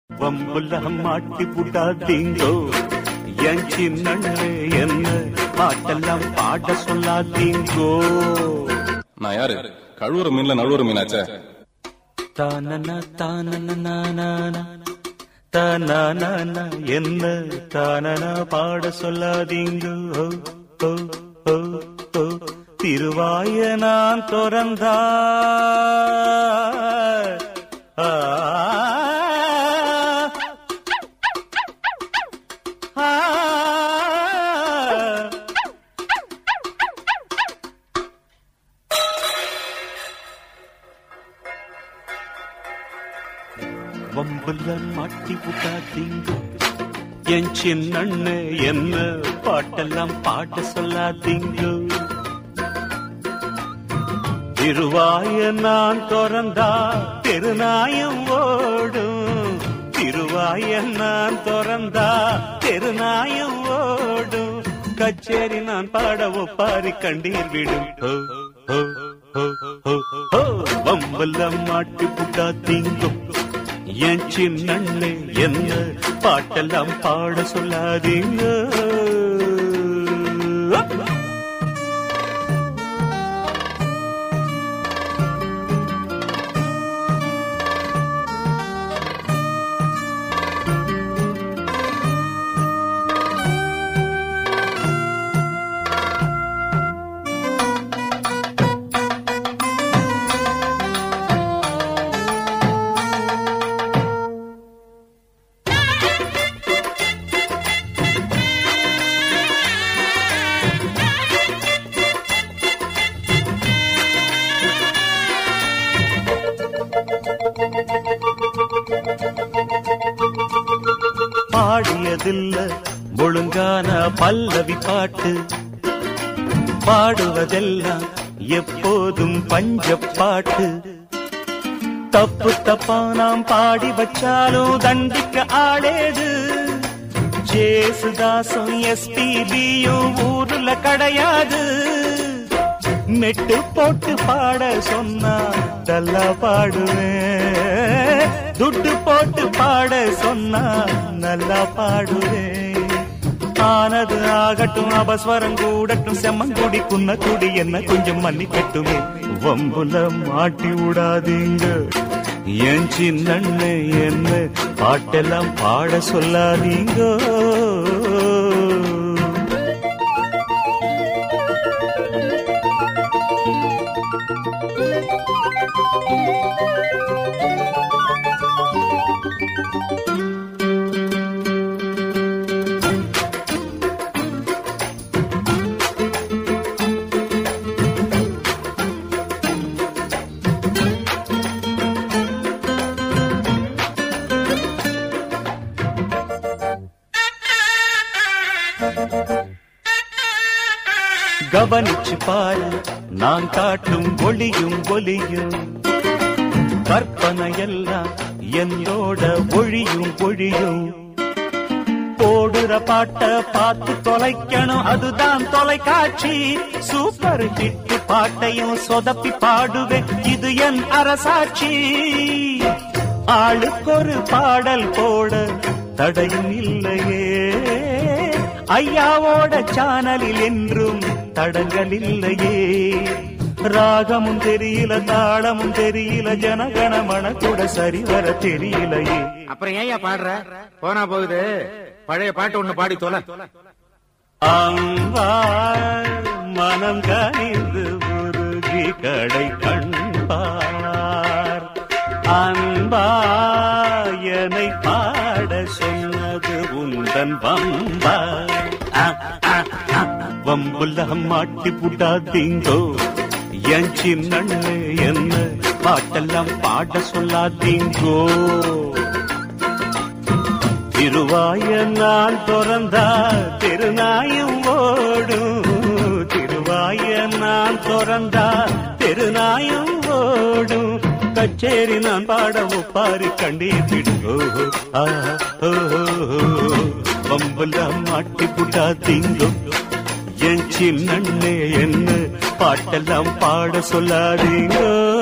வம்புல மாட்டி புட்டாதீங்கோ என் சின்னண்ணே என்ன பாட்டெல்லாம் பாட சொல்லாதீங்கோ நான் யாரு கழுவுற மீன்ல நழுவுற மீனாச்சே தானன தானன தானன என்ன தானன பாட சொல்லாதீங்கோ ஓ, ஓ, ஓ, ஓ. திருவாய நான் திறந்தா ஆ, ஆ, ஆ. வம்புல மாட்டி புட்டாதீங்க என் சின்னண்ண என்ன பாட்டெல்லாம் பாட சொல்லாதீங்க திருவாய நான் திறந்தா தெருநாயம் ஓடும் திருவாய நான் திறந்தா தெருநாயம் ஓடும் கச்சேரி நான் பாட ஒப்பாரி கண்டீர் விடும் ஹோ, ஹோ, ஹோ, ஹோ, ஹோ. வம்புல மாட்டி புட்டாதீங்க என் சின்னண்ணே என்ன பாட்டெல்லாம் பாட சொல்லாதீங்க பாடியதில்ல ஒழுங்கான பல்லவி பாட்டு பாடுவதெல்லாம் எப்போதும் பஞ்ச பாட்டு தப்பு தப்பா நாம் பாடி வச்சாலும் தண்டிக்க ஆளேது ஜேசுதாசும் எஸ்பிபியும் ஊருல கிடையாது மெட்டு போட்டு பாட சொன்னா நல்லா பாடுவேன் துட்டு போட்டு பாட சொன்னா நல்லா பாடுவேன் ஆனது ஆகட்டும் அபஸ்வரம் கூடட்டும் செம்மங்குடி குன்ன குடி என்ன கொஞ்சம் மன்னிக்கட்டுமே வம்புல மாட்டி விடாதீங்க என் சின்னண்ணு என்ன பாட்டெல்லாம் பாட சொல்லாதீங்க கவனிச்சு பாரு நான் காட்டும் ஒளியும் ஒலியும் கற்பனை எல்லாம் என்னோட ஒழியும் ஒழியும் போடுற பாட்ட பார்த்து தொலைக்கணும் அதுதான் தொலைக்காட்சி சூப்பர் ஹிட் பாட்டையும் சொதப்பி பாடுவேன் இது என் அரசாட்சி ஆளுக்கொரு பாடல் போட தடையும் இல்லையே ஐயாவோட சானலில் என்றும் தடங்கள் இல்லையே ராகமும் தெரியல தாளமும் தெரியல ஜனகணமன கூட சரிவர தெரியலையே அப்புறம் ஏன் பாடுற போனா போகுது பழைய பாட்டு ஒண்ணு பாடி தொலை அம்பாள் மனம் கனிந்து உருகி கடை கண்பார் அன்பாயனை பாட சொன்னது உந்தன் வம்பா அ, அ, அ. வம்புல மாட்டி புட்டாதீங்கோ என் சின்னண்ணு என்ன பாட்டெல்லாம் பாட சொல்லாதீங்கோ திருவாய நான் திறந்தா திருநாயும் ஓடும் திருவாய நான் திறந்தா திருநாயும் ஓடும் கச்சேரி நான் பாட ஒப்பாரி கண்டீர்த்திடுங்கோ பம்புல மாட்டி புட்டாதீங்கோ என் சின்னண்ணே என்ன பாட்டெல்லாம் பாட சொல்லாதீங்கோ